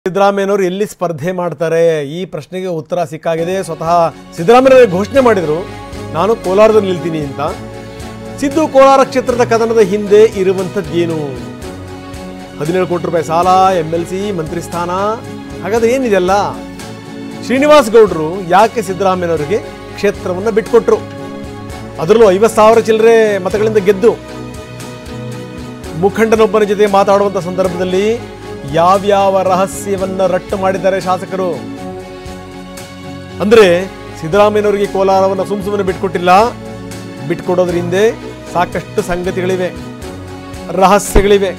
ಸಿದ್ದರಾಮಯ್ಯನವರು ಎಲ್ಲಿ ಸ್ಪರ್ಧೆ ಮಾಡ್ತಾರೆ ಈ ಪ್ರಶ್ನೆಗೆ ಉತ್ತರ ಸಿಕ್ಕಾಗಿದೆ ಸ್ವತಃ ಸಿದ್ದರಾಮಯ್ಯನವರೇ ಘೋಷಣೆ ಮಾಡಿದರು ನಾನು ಕೋಲಾರದಲ್ಲಿ ನಿಲ್ತೀನಿ ಅಂತ ಸಿದ್ದು ಕೋಲಾರ ಕ್ಷೇತ್ರದ ಕದನದ ಹಿಂದೆ ಇರುವಂಥದ್ದೇನು ಹದಿನೇಳು ಕೋಟಿ ರೂಪಾಯಿ ಸಾಲ ಎಮ್ ಎಲ್ ಸಿ ಮಂತ್ರಿ ಸ್ಥಾನ ಹಾಗಾದ್ರೆ ಏನಿದೆಲ್ಲ ಶ್ರೀನಿವಾಸ್ ಗೌಡರು ಯಾಕೆ ಸಿದ್ದರಾಮಯ್ಯನವರಿಗೆ ಕ್ಷೇತ್ರವನ್ನು ಬಿಟ್ಕೊಟ್ರು ಅದರಲ್ಲೂ ಐವತ್ತು ಸಾವಿರ ಚಿಲ್ಲರೆ ಮತಗಳಿಂದ ಗೆದ್ದು ಮುಖಂಡನೊಬ್ಬನ ಜೊತೆ ಮಾತಾಡುವಂಥ ಸಂದರ್ಭದಲ್ಲಿ ಯಾವ್ಯಾವ ರಹಸ್ಯವನ್ನ ರಟ್ಟು ಮಾಡಿದ್ದಾರೆ ಶಾಸಕರು ಅಂದ್ರೆ ಸಿದ್ದರಾಮಯ್ಯನವರಿಗೆ ಕೋಲಾರವನ್ನು ಸುಮ್ ಸುಮ್ಮನೆ ಬಿಟ್ಕೊಟ್ಟಿಲ್ಲ ಬಿಟ್ಕೊಡೋದ್ರ ಹಿಂದೆ ಸಾಕಷ್ಟು ಸಂಗತಿಗಳಿವೆ ರಹಸ್ಯಗಳಿವೆ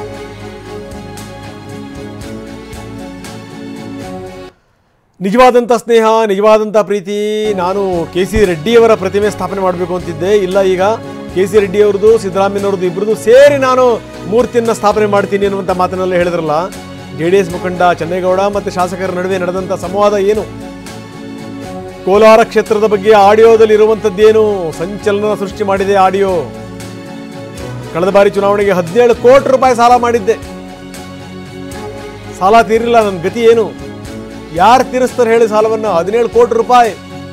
ನಿಜವಾದಂಥ ಸ್ನೇಹ ನಿಜವಾದಂಥ ಪ್ರೀತಿ ನಾನು ಕೆ ಸಿ ರೆಡ್ಡಿಯವರ ಪ್ರತಿಮೆ ಸ್ಥಾಪನೆ ಮಾಡಬೇಕು ಅಂತಿದ್ದೆ ಇಲ್ಲ ಈಗ ಕೆ ಸಿ ರೆಡ್ಡಿಯವ್ರದ್ದು ಸಿದ್ದರಾಮಯ್ಯನವ್ರದ್ದು ಇಬ್ಬರದು ಸೇರಿ ನಾನು ಮೂರ್ತಿಯನ್ನು ಸ್ಥಾಪನೆ ಮಾಡ್ತೀನಿ ಅನ್ನುವಂಥ ಮಾತನ್ನೆಲ್ಲ ಹೇಳಿದ್ರಲ್ಲ ಜೆ ಡಿ ಎಸ್ ಮುಖಂಡ ಚನ್ನೇಗೌಡ ಮತ್ತು ಶಾಸಕರ ನಡುವೆ ನಡೆದಂಥ ಸಂವಾದ ಏನು ಕೋಲಾರ ಕ್ಷೇತ್ರದ ಬಗ್ಗೆ ಆಡಿಯೋದಲ್ಲಿ ಇರುವಂಥದ್ದೇನು ಸಂಚಲನ ಸೃಷ್ಟಿ ಮಾಡಿದೆ ಆಡಿಯೋ ಕಳೆದ ಬಾರಿ ಚುನಾವಣೆಗೆ ಹದಿನೇಳು ಕೋಟಿ ರೂಪಾಯಿ ಸಾಲ ಮಾಡಿದ್ದೆ ಸಾಲ ತೀರಿಲ್ಲ ನನ್ನ ಗತಿ ಏನು ಯಾರು ತೀರಿಸ್ತಾರೆ ಹೇಳಿ ಸಾಲವನ್ನು ಹದಿನೇಳು ಕೋಟಿ ರೂಪಾಯಿ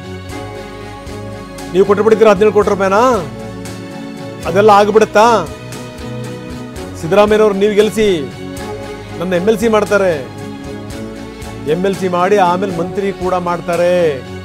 ನೀವು ಕೊಟ್ಟು ಬಿಡ್ತೀರಾ ಹದಿನೇಳು ಕೋಟಿ ರೂಪಾಯಿನಾ ಅದೆಲ್ಲ ಆಗ್ಬಿಡುತ್ತಾ ಸಿದ್ದರಾಮಯ್ಯನವ್ರು ನೀವು ಗೆಲ್ಲಿಸಿ ನನ್ನ ಎಮ್ ಎಲ್ ಸಿ ಮಾಡ್ತಾರೆ ಎಮ್ ಎಲ್ ಸಿ ಮಾಡಿ ಆಮೇಲೆ ಮಂತ್ರಿ ಕೂಡ ಮಾಡ್ತಾರೆ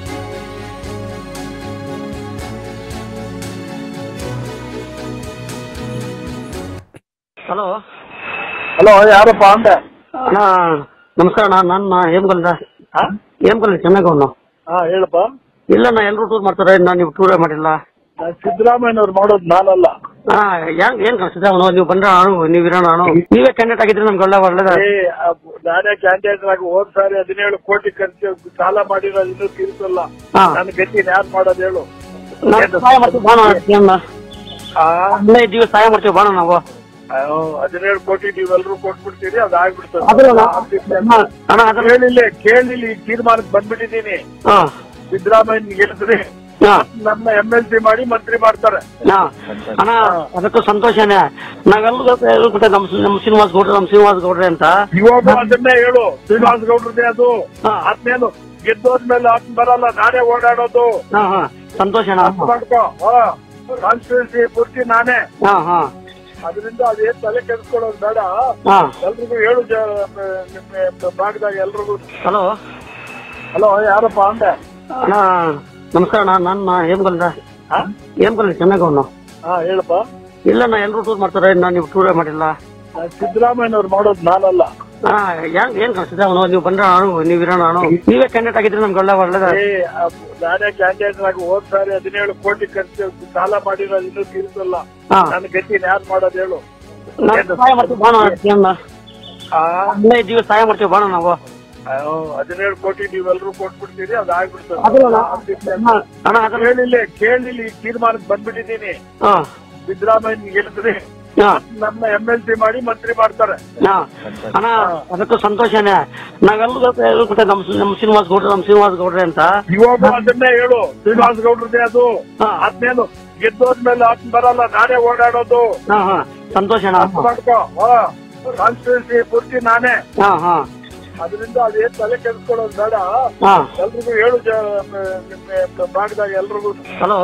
ಹಲೋ ಹಲೋ ಯಾರಪ್ಪ ಅಂದೆ ಅಣ್ಣ ನಮಸ್ಕಾರ ಅಣ್ಣ ನಾನು ಹೇಮಗಲ್ದ ಹೇಮಗಲ್ ಚೆನ್ನಾಗವನು ಹಾ ಹೇಳಪ್ಪ ಇಲ್ಲಣ್ಣ ಎಲ್ಲರೂ ಟೂರ್ ಮಾಡ್ತಾರೆ ನಾನು ನೀವು ಟೂರೇ ಮಾಡಿಲ್ಲ ನಾನ್ ಸಿದ್ದರಾಮಯ್ಯನವ್ರು ಮಾಡೋದು ನಾನಲ್ಲ ಹಾ ಹೆಂಗ್ ಏನ್ ಕಳ್ಸಿದ್ದೆ ಅವನು ನೀವು ಬಂದ್ರೆ ಅಣು ನೀವು ಇರೋಣ ಅಣು ನೀವೇ ಕ್ಯಾಂಡಿಡೇಟ್ ಆಗಿದ್ರೆ ನಮ್ಗೆ ಒಳ್ಳೆ ಒಳ್ಳೇದ ಏ ಅಬ್- ನಾನೇ ಕ್ಯಾಂಡಿಡೇಟ್ ಆಗಿ ಹೋದ್ ಸಾರಿ ಹದಿನೇಳು ಕೋಟಿ ಖರ್ಚು ಸಾಲ ಮಾಡಿರೋದು ಇನ್ನೂ ತೀರಿಸಲ್ಲ ಹಾ. ನನ್ನ ಗತಿ ಯಾರು ಮಾಡೋದು ಹೇಳು ನಾವು ಸಹಾಯ ಮಾಡ್ತೀವಿ ಬಾಣ ಅಣ್ಣ ಆ, ಹದಿನೈದು ದಿವಸ ಸಹಾಯ ಮಾಡ್ತೀವಿ ಬಾಣ ನಾವು ಅಯ್ಯೋ, ಹದಿನೇಳು ಕೋಟಿ ನೀವೆಲ್ಲರೂ ಕೊಟ್ಬಿಡ್ತೀರಿ ಅದು ಆಗ್ಬಿಡ್ತದೆ ಅದ್ರಲ್ಲ ಅಣ್ಣ ಅಣ್ಣ ಅದ್ರ ಕೇಳಿಲ್ಲ ಕೇಳಿಲ್ಲ ಈ ತೀರ್ಮಾನಕ್ಕೆ ಬಂದ್ಬಿಟ್ಟಿದ್ದೀನಿ ಹಾ ಸಿದ್ದರಾಮಯ್ಯ ಗೆಲ್ಲಿಸ್ರಿ ಹಾ ನಮ್ಮ ಎಮ್ ಎಲ್ ಸಿ ಮಾಡಿ ಮಂತ್ರಿ ಮಾಡ್ತಾರೆ ಹಾ. ಅಣ್ಣ ಅದಕ್ಕೂ ಸಂತೋಷನೇ ನಾವೆಲ್ಲರೂ ಬಿಟ್ಟೆ ನಮ್ಮ ನಮ್ಮ ಶ್ರೀನಿವಾಸ್ ಗೌಡ್ರೆ ನಮ್ಮ ಶ್ರೀನಿವಾಸ್ ಗೌಡ್ರೆ ಅಂತ ಇವಾಗ ಅದನ್ನೇ ಹೇಳು ಶ್ರೀನಿವಾಸ್ ಗೌಡ್ರದೇ ಅದು ಹಾ. ಅದ್ನೇನು ಗೆದ್ದೋದ್ಮೇಲೆ ಅದ್ ಬರಲ್ಲ ನಾನೇ ಓಡಾಡೋದು ಹಾ ಹಾ ಸಂತೋಷನಾ ಅರ್ಥ ಮಾಡ್ಕೋ ಕಾನ್ಸ್ಟಿಟ್ಯೂನ್ಸಿ ಪೂರ್ತಿ ನಾನೇ ಹಾ ಹಾ ಅದರಿಂದ ಅದೇನ್ ತಲೆ ಕೆಡಿಸ್ಕೊಳ್ಳೋದು ಬೇಡ ಹಾ ಎಲ್ರಿಗೂ ಹೇಳು ಜ- ನಿಮ್ಮ ಭಾಗದಾಗ ಎಲ್ರಿಗೂ ಹಲೋ ಹಲೋ ಯಾರಪ್ಪ ಅಂದೆ ಅಣ್ಣ ನಮಸ್ಕಾರ ಅಣ್ಣ ನಾನು ಹೇಮಗಲ್ದ ಹಾ? ಹೇಮಗಲ್ ಚೆನ್ನಾಗವನು ಹಾ ಹೇಳಪ್ಪ ಇಲ್ಲಣ್ಣ ಎಲ್ಲರೂ ಟೂರ್ ಮಾಡ್ತಾರೆ ನಾನು ನೀವು ಟೂರೇ ಮಾಡಿಲ್ಲ ನಾನ್ ಸಿದ್ದರಾಮಯ್ಯನವ್ರು ಮಾಡೋದು ನಾನಲ್ಲ ಹಾ ಹೆಂಗ್ ಏನ್ ಕಳ್ಸಿದ್ದೆ ಅವನು ನೀವು ಬಂದ್ರೆ ಅಣು ನೀವು ಇರೋಣ ಅಣು ನೀವೇ ಕ್ಯಾಂಡಿಡೇಟ್ ಆಗಿದ್ರೆ ನಮ್ಗೆ ಒಳ್ಳೆ ಒಳ್ಳೇದ ಏ ಅಬ್- ನಾನೇ ಕ್ಯಾಂಡಿಡೇಟ್ ಆಗಿ ಹೋದ್ ಸಾರಿ ಹದಿನೇಳು ಕೋಟಿ ಖರ್ಚು ಸಾಲ ಮಾಡಿರೋದು ಇನ್ನೂ ತೀರಿಸಲ್ಲ ಹಾ ನನ್ನ ಗತಿ ಯಾರು ಮಾಡೋದು ಹೇಳು ನಾವು ಸಹಾಯ ಮಾಡ್ತೀವಿ ಬಾಣ ಅಣ್ಣ ಆ, ಹದಿನೈದು ದಿವಸ ಸಹಾಯ ಮಾಡ್ತೀವಿ ಬಾಣ ನಾವು ಅಯ್ಯೋ, ಹದಿನೇಳು ಕೋಟಿ ನೀವೆಲ್ಲರೂ ಕೊಟ್ಬಿಡ್ತೀರಿ ಅದು ಆಗ್ಬಿಡ್ತದೆ ಅದ್ರಲ್ಲ ಅಣ್ಣ ಅದ್ರ ಕೇಳಿಲ್ಲ ಕೇಳಿಲ್ಲ ಈ ತೀರ್ಮಾನಕ್ಕೆ ಬಂದ್ಬಿಟ್ಟಿದ್ದೀನಿ ಹಾ ಸಿದ್ದರಾಮಯ್ಯ ಗೆಲ್ಲಿಸ್ರಿ ಹಾ ನಮ್ಮ ಎಮ್ ಎಲ್ ಸಿ ಮಾಡಿ ಮಂತ್ರಿ ಮಾಡ್ತಾರೆ ಹಾ. ಅಣ್ಣ ಅದಕ್ಕೂ ಸಂತೋಷನೇ ನಾವೆಲ್ಲರೂ ಬಿಟ್ಟೆ ನಮ್ಮ ನಮ್ಮ ಶ್ರೀನಿವಾಸ್ ಗೌಡ್ರೆ ನಮ್ಮ ಶ್ರೀನಿವಾಸ್ ಗೌಡ್ರೆ ಅಂತ ಇವಾಗ ಅದನ್ನೇ ಹೇಳು ಶ್ರೀನಿವಾಸ್ ಗೌಡ್ರದೇ ಅದು ಹಾ. ಅದ್ನೇನು ಗೆದ್ದೋದ್ಮೇಲೆ ಅದ್ ಬರಲ್ಲ ನಾನೇ ಓಡಾಡೋದು ಹಾ ಹಾ ಸಂತೋಷನಾ ಅರ್ಥ ಮಾಡ್ಕೋ ಕಾನ್ಸ್ಟಿಟ್ಯೂನ್ಸಿ ಪೂರ್ತಿ ನಾನೇ ಹಾ ಹಾ ಅದರಿಂದ ಅದೇನ್ ತಲೆ ಕೆಡಿಸ್ಕೊಳ್ಳೋದು ಬೇಡ ಹಾ ಎಲ್ರಿಗೂ ಹೇಳು ಜ- ನಿಮ್ಮ ಭಾಗದಾಗ ಎಲ್ರಿಗೂ ಹಲೋ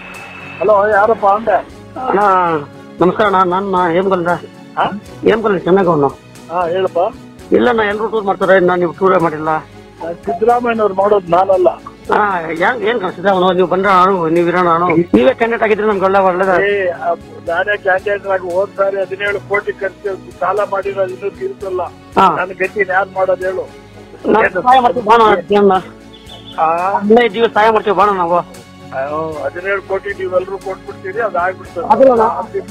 ಹಲೋ ಯಾರಪ್ಪ ಅಂದೆ ಅಣ್ಣ ನಮಸ್ಕಾರ ಅಣ್ಣ ನಾನು ಹೇಮಗಲ್ದ ಹಾ? ಹೇಮಗಲ್ ಚೆನ್ನಾಗವನು ಹಾ ಹೇಳಪ್ಪ ಇಲ್ಲಣ್ಣ ಎಲ್ಲರೂ ಟೂರ್ ಮಾಡ್ತಾರೆ ನಾನು ನೀವು ಟೂರೇ ಮಾಡಿಲ್ಲ ನಾನ್ ಸಿದ್ದರಾಮಯ್ಯನವ್ರು ಮಾಡೋದು ನಾನಲ್ಲ ಹಾ ಹೆಂಗ್ ಏನ್ ಕಳ್ಸಿದ್ದೆ ಅವನು ನೀವು ಬಂದ್ರೆ ಅಣು ನೀವು ಇರೋಣ ಅಣು ನೀವೇ ಕ್ಯಾಂಡಿಡೇಟ್ ಆಗಿದ್ರೆ ನಮ್ಗೆ ಒಳ್ಳೆ ಒಳ್ಳೇದ ಏ ಅಬ್- ನಾನೇ ಕ್ಯಾಂಡಿಡೇಟ್ ಆಗಿ ಹೋದ್ ಸಾರಿ ಹದಿನೇಳು ಕೋಟಿ ಖರ್ಚು ಸಾಲ ಮಾಡಿರೋದು ಇನ್ನೂ ತೀರಿಸಲ್ಲ ಹಾ ನನ್ನ ಗತಿ ಯಾರು ಮಾಡೋದು ಹೇಳು ನಾವು ಸಹಾಯ ಮಾಡ್ತೀವಿ ಬಾಣ ಅಣ್ಣ ಆ, ಹದಿನೈದು ದಿವಸ ಸಹಾಯ ಮಾಡ್ತೀವಿ ಬಾಣ ನಾವು ಅಯ್ಯೋ, ಹದಿನೇಳು ಕೋಟಿ ನೀವೆಲ್ಲರೂ ಕೊಟ್ಬಿಡ್ತೀರಿ ಅದು ಆಗ್ಬಿಡ್ತದೆ ಅದ್ರಲ್ಲ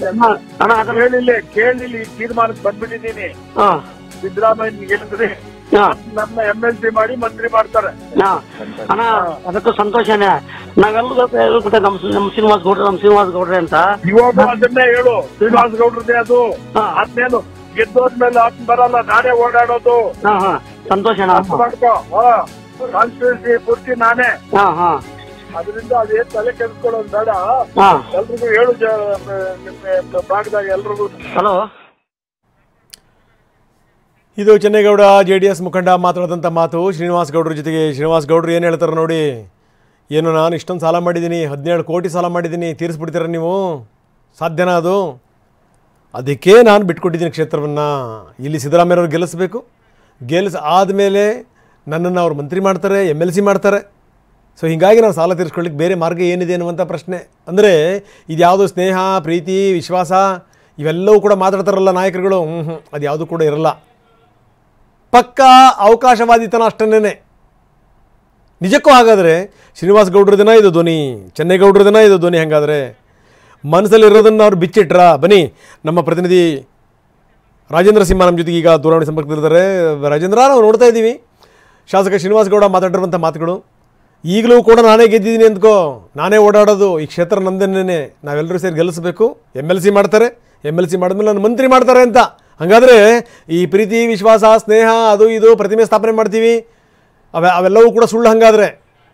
ಅಣ್ಣ ಅದ್ರ ಕೇಳಿಲ್ಲ ಕೇಳಿಲ್ಲ ಈ ತೀರ್ಮಾನಕ್ಕೆ ಬಂದ್ಬಿಟ್ಟಿದ್ದೀನಿ ಹಾ ಸಿದ್ದರಾಮಯ್ಯ ಗೆಲ್ಲಿಸ್ರಿ ಹಾ ನಮ್ಮ ಎಮ್ ಎಲ್ ಸಿ ಮಾಡಿ ಮಂತ್ರಿ ಮಾಡ್ತಾರೆ ಹಾ. ಅಣ್ಣ ಅದಕ್ಕೂ ಸಂತೋಷನೇ ನಾವೆಲ್ಲರೂ ಬಿಟ್ಟೆ ನಮ್ಮ ನಮ್ಮ ಶ್ರೀನಿವಾಸ್ ಗೌಡ್ರೆ ನಮ್ಮ ಶ್ರೀನಿವಾಸ್ ಗೌಡ್ರೆ ಅಂತ ಇವಾಗ ಅದನ್ನೇ ಹೇಳು ಶ್ರೀನಿವಾಸ್ ಗೌಡ್ರದೇ ಅದು ಹಾ. ಅದ್ನೇನು ಗೆದ್ದೋದ್ಮೇಲೆ ಅದ್ ಬರಲ್ಲ ನಾನೇ ಓಡಾಡೋದು ಹಾ ಹಾ ಸಂತೋಷನಾ ಅರ್ಥ ಮಾಡ್ಕೋ ಕಾನ್ಸ್ಟಿಟ್ಯೂನ್ಸಿ ಪೂರ್ತಿ ನಾನೇ ಹಾ ಹಾ ಅದರಿಂದ ಅದೇನ್ ತಲೆ ಕೆಡಿಸ್ಕೊಳ್ಳೋದು ಬೇಡ ಹಾ ಎಲ್ರಿಗೂ ಹೇಳು ಜ- ನಿಮ್ಮ ಭಾಗದಾಗ ಎಲ್ರಿಗೂ ಹಲೋ ಇದು ಚೆನ್ನೇಗೌಡ ಜೆ ಡಿ ಎಸ್ ಮುಖಂಡ ಮಾತಾಡಿದಂಥ ಮಾತು ಶ್ರೀನಿವಾಸ್ ಗೌಡ್ರ ಜೊತೆಗೆ ಶ್ರೀನಿವಾಸ್ ಗೌಡ್ರು ಏನು ಹೇಳ್ತಾರೆ ನೋಡಿ ಏನು ನಾನು ಇಷ್ಟೊಂದು ಸಾಲ ಮಾಡಿದ್ದೀನಿ ಹದಿನೇಳು ಕೋಟಿ ಸಾಲ ಮಾಡಿದ್ದೀನಿ ತೀರಿಸ್ಬಿಡ್ತೀರ ನೀವು ಸಾಧ್ಯನಾ ಅದು ಅದಕ್ಕೆ ನಾನು ಬಿಟ್ಕೊಟ್ಟಿದ್ದೀನಿ ಕ್ಷೇತ್ರವನ್ನು ಇಲ್ಲಿ ಸಿದ್ದರಾಮಯ್ಯವ್ರು ಗೆಲ್ಲಿಸ್ಬೇಕು ಗೆಲ್ಲಿಸ್ ಆದಮೇಲೆ ನನ್ನನ್ನು ಅವ್ರು ಮಂತ್ರಿ ಮಾಡ್ತಾರೆ ಎಮ್ ಎಲ್ ಸಿ ಮಾಡ್ತಾರೆ ಸೊ ಹೀಗಾಗಿ ನಾನು ಸಾಲ ತೀರಿಸ್ಕೊಳ್ಳಿಕ್ಕೆ ಬೇರೆ ಮಾರ್ಗ ಏನಿದೆ ಅನ್ನುವಂಥ ಪ್ರಶ್ನೆ ಅಂದರೆ ಇದ್ಯಾವುದು ಸ್ನೇಹ ಪ್ರೀತಿ ವಿಶ್ವಾಸ ಇವೆಲ್ಲವೂ ಕೂಡ ಮಾತಾಡ್ತಾರಲ್ಲ ನಾಯಕರುಗಳು ಹ್ಞೂ ಹ್ಞೂ ಅದು ಯಾವುದು ಕೂಡ ಇರಲ್ಲ ಪಕ್ಕ ಅವಕಾಶವಾದಿತನ ಅಷ್ಟನ್ನೇ ನಿಜಕ್ಕೂ ಹಾಗಾದರೆ ಶ್ರೀನಿವಾಸ್ ಗೌಡ್ರ ದಿನ ಇದು ಧ್ವನಿ ಚೆನ್ನೇಗೌಡ್ರ ದಿನ ಇದು ಧ್ವನಿ ಹಾಗಾದರೆ ಮನಸ್ಸಲ್ಲಿರೋದನ್ನು ಅವ್ರು ಬಿಚ್ಚಿಟ್ರ ಬನ್ನಿ ನಮ್ಮ ಪ್ರತಿನಿಧಿ ರಾಜೇಂದ್ರ ಸಿಂಹ ನಮ್ಮ ಜೊತೆಗೆ ಈಗ ದೂರವಾಣಿ ಸಂಪರ್ಕದಲ್ಲಿದ್ದಾರೆ ರಾಜೇಂದ್ರ ನಾವು ನೋಡ್ತಾ ಇದ್ದೀವಿ ಶಾಸಕ ಶ್ರೀನಿವಾಸ್ ಗೌಡ ಮಾತಾಡಿರುವಂಥ ಮಾತುಗಳು ಈಗಲೂ ಕೂಡ ನಾನೇ ಗೆದ್ದಿದ್ದೀನಿ ಅಂದ್ಕೋ ನಾನೇ ಓಡಾಡೋದು ಈ ಕ್ಷೇತ್ರ ನಂದನ್ನೇ ನಾವೆಲ್ಲರೂ ಸೇರಿ ಗೆಲ್ಲಿಸಬೇಕು ಎಮ್ ಎಲ್ ಸಿ ಮಾಡ್ತಾರೆ ಎಮ್ ಎಲ್ ಸಿ ಮಾಡಿದ್ಮೇಲೆ ನನ್ನ ಮಂತ್ರಿ ಮಾಡ್ತಾರೆ ಅಂತ ಹಾಗಾದರೆ ಈ ಪ್ರೀತಿ ವಿಶ್ವಾಸ ಸ್ನೇಹ ಅದು ಇದು ಪ್ರತಿಮೆ ಸ್ಥಾಪನೆ ಮಾಡ್ತೀವಿ ಅವೆ ಅವೆಲ್ಲವೂ ಕೂಡ ಸುಳ್ಳು ಹಂಗಾದರೆ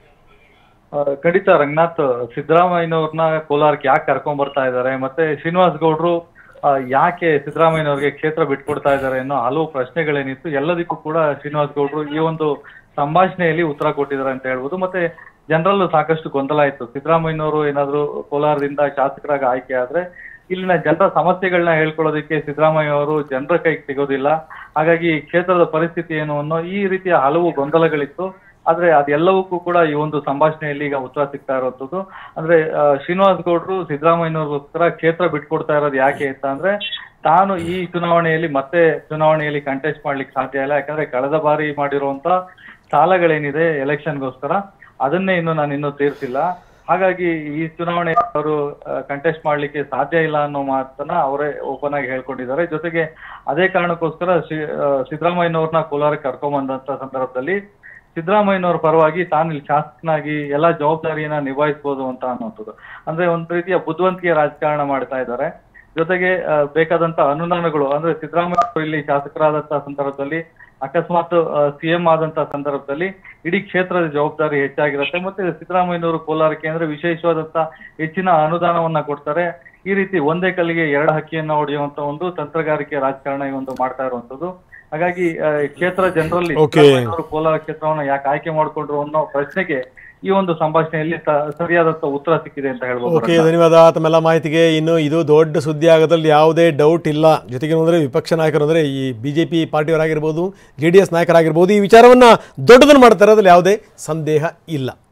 ಆ, ಖಂಡಿತ ರಂಗನಾಥ್ ಸಿದ್ದರಾಮಯ್ಯನವ್ರನ್ನ ಕೋಲಾರಕ್ಕೆ ಯಾಕೆ ಕರ್ಕೊಂಡ್ ಬರ್ತಾ ಇದ್ದಾರೆ ಮತ್ತೆ ಶ್ರೀನಿವಾಸ್ ಗೌಡ್ರು ಆ, ಯಾಕೆ ಸಿದ್ದರಾಮಯ್ಯನವ್ರಿಗೆ ಕ್ಷೇತ್ರ ಬಿಟ್ಕೊಡ್ತಾ ಇದ್ದಾರೆ ಅನ್ನೋ ಹಲವು ಪ್ರಶ್ನೆಗಳೇನಿತ್ತು ಎಲ್ಲದಕ್ಕೂ ಕೂಡ ಶ್ರೀನಿವಾಸ್ ಗೌಡ್ರು ಈ ಒಂದು ಸಂಭಾಷಣೆಯಲ್ಲಿ ಉತ್ತರ ಕೊಟ್ಟಿದ್ದಾರೆ ಅಂತ ಹೇಳ್ಬೋದು ಮತ್ತೆ ಜನರಲ್ಲೂ ಸಾಕಷ್ಟು ಗೊಂದಲ ಇತ್ತು ಸಿದ್ದರಾಮಯ್ಯನವರು ಏನಾದ್ರು ಕೋಲಾರದಿಂದ ಶಾಸಕರಾಗಿ ಆಯ್ಕೆ ಆದ್ರೆ ಇಲ್ಲಿನ ಜನರ ಸಮಸ್ಯೆಗಳನ್ನ ಹೇಳ್ಕೊಳ್ಳೋದಕ್ಕೆ ಸಿದ್ದರಾಮಯ್ಯ ಅವರು ಜನರ ಕೈಗೆ ಸಿಗೋದಿಲ್ಲ ಹಾಗಾಗಿ ಕ್ಷೇತ್ರದ ಪರಿಸ್ಥಿತಿ ಏನು ಅನ್ನೋ ಈ ರೀತಿಯ ಹಲವು ಗೊಂದಲಗಳಿತ್ತು ಆದ್ರೆ ಅದೆಲ್ಲವಕ್ಕೂ ಕೂಡ ಈ ಒಂದು ಸಂಭಾಷಣೆಯಲ್ಲಿ ಈಗ ಉತ್ತರ ಸಿಗ್ತಾ ಇರುವಂತದ್ದು ಅಂದ್ರೆ ಆ, ಶ್ರೀನಿವಾಸ್ ಗೌಡ್ರು ಸಿದ್ದರಾಮಯ್ಯನವ್ರಿಗೋಸ್ಕರ ಕ್ಷೇತ್ರ ಬಿಟ್ಕೊಡ್ತಾ ಇರೋದು ಯಾಕೆ ಅಂತ ಅಂದ್ರೆ ತಾನು ಈ ಚುನಾವಣೆಯಲ್ಲಿ ಮತ್ತೆ ಚುನಾವಣೆಯಲ್ಲಿ ಕಂಟೆಸ್ಟ್ ಮಾಡ್ಲಿಕ್ಕೆ ಸಾಧ್ಯ ಇಲ್ಲ ಯಾಕಂದ್ರೆ ಕಳೆದ ಬಾರಿ ಮಾಡಿರುವಂತ ಸಾಲಗಳೇನಿದೆ ಎಲೆಕ್ಷನ್ಗೋಸ್ಕರ ಅದನ್ನೇ ಇನ್ನು ನಾನು ಇನ್ನೂ ತೀರ್ಸಿಲ್ಲ ಹಾಗಾಗಿ ಈ ಚುನಾವಣೆ ಅವರು ಕಂಟೆಸ್ಟ್ ಮಾಡ್ಲಿಕ್ಕೆ ಸಾಧ್ಯ ಇಲ್ಲ ಅನ್ನೋ ಮಾತನ್ನ ಅವರೇ ಓಪನ್ ಆಗಿ ಹೇಳ್ಕೊಂಡಿದ್ದಾರೆ ಜೊತೆಗೆ ಅದೇ ಕಾರಣಕ್ಕೋಸ್ಕರ ಶ್ರೀ- ಆ, ಸಿದ್ದರಾಮಯ್ಯನವ್ರನ್ನ ಕೋಲಾರಕ್ಕೆ ಕರ್ಕೊಂಡ್ ಬಂದಂತ ಸಂದರ್ಭದಲ್ಲಿ ಸಿದ್ದರಾಮಯ್ಯನವ್ರ ಪರವಾಗಿ ತಾನು ಇಲ್ಲಿ ಶಾಸಕನಾಗಿ ಎಲ್ಲಾ ಜವಾಬ್ದಾರಿಯನ್ನ ನಿಭಾಯಿಸಬಹುದು ಅಂತ ಅನ್ನುವಂಥದ್ದು ಅಂದ್ರೆ ಒಂದ್ ರೀತಿಯ ಬುದ್ಧಿವಂತಿಕೆ ರಾಜಕಾರಣ ಮಾಡ್ತಾ ಇದ್ದಾರೆ ಜೊತೆಗೆ ಆ, ಬೇಕಾದಂತ ಅನುದಾನಗಳು ಅಂದ್ರೆ ಸಿದ್ದರಾಮಯ್ಯ ಅವರು ಇಲ್ಲಿ ಶಾಸಕರಾದಂತ ಸಂದರ್ಭದಲ್ಲಿ ಅಕಸ್ಮಾತ್ ಸಿಎಂ ಆದಂತ ಸಂದರ್ಭದಲ್ಲಿ ಇಡೀ ಕ್ಷೇತ್ರದ ಜವಾಬ್ದಾರಿ ಹೆಚ್ಚಾಗಿರುತ್ತೆ ಮತ್ತೆ ಸಿದ್ದರಾಮಯ್ಯನವರು ಕೋಲಾರಕ್ಕೆ ಅಂದ್ರೆ ವಿಶೇಷವಾದಂತ ಹೆಚ್ಚಿನ ಅನುದಾನವನ್ನ ಕೊಡ್ತಾರೆ ಈ ರೀತಿ ಒಂದೇ ಕಲ್ಲಿಗೆ ಎರಡು ಹಕ್ಕಿಯನ್ನ ಹೊಡೆಯುವಂತ ಒಂದು ತಂತ್ರಗಾರಿಕೆ ರಾಜಕಾರಣ ಈ ಒಂದು ಮಾಡ್ತಾ ಇರುವಂತದ್ದು ಹಾಗಾಗಿ ಆ, ಕ್ಷೇತ್ರ ಜನರಲ್ಲಿ Okay. ಸಿದ್ದರಾಮಯ್ಯನವರು ಕೋಲಾರ ಕ್ಷೇತ್ರವನ್ನ ಯಾಕೆ ಆಯ್ಕೆ ಮಾಡ್ಕೊಂಡ್ರು ಅನ್ನೋ ಪ್ರಶ್ನೆಗೆ ಈ ಒಂದು ಸಂಭಾಷಣೆಯಲ್ಲಿ ತ- ಸರಿಯಾದಂತ ಉತ್ತರ ಸಿಕ್ಕಿದೆ ಅಂತ ಹೇಳ್ಬೋದು ಓಕೆ ಧನ್ಯವಾದ ತಮ್ಮೆಲ್ಲ ಮಾಹಿತಿಗೆ ಇನ್ನು ಇದು ದೊಡ್ಡ ಸುದ್ದಿ ಆಗೋದ್ರಲ್ಲಿ ಯಾವುದೇ ಡೌಟ್ ಇಲ್ಲ ಜೊತೆಗೆ ಅಂದರೆ ವಿಪಕ್ಷ ನಾಯಕರು ಅಂದರೆ ಈ ಬಿ ಜೆ ಪಿ ಪಾರ್ಟಿಯವರಾಗಿರ್ಬೋದು ಜೆ ಡಿ ಎಸ್ ನಾಯಕರಾಗಿರ್ಬೋದು ಈ ವಿಚಾರವನ್ನು ದೊಡ್ಡದನ್ನು ಮಾಡ್ತಾರೆ ಅದ್ರಲ್ಲಿ ಯಾವುದೇ ಸಂದೇಹ ಇಲ್ಲ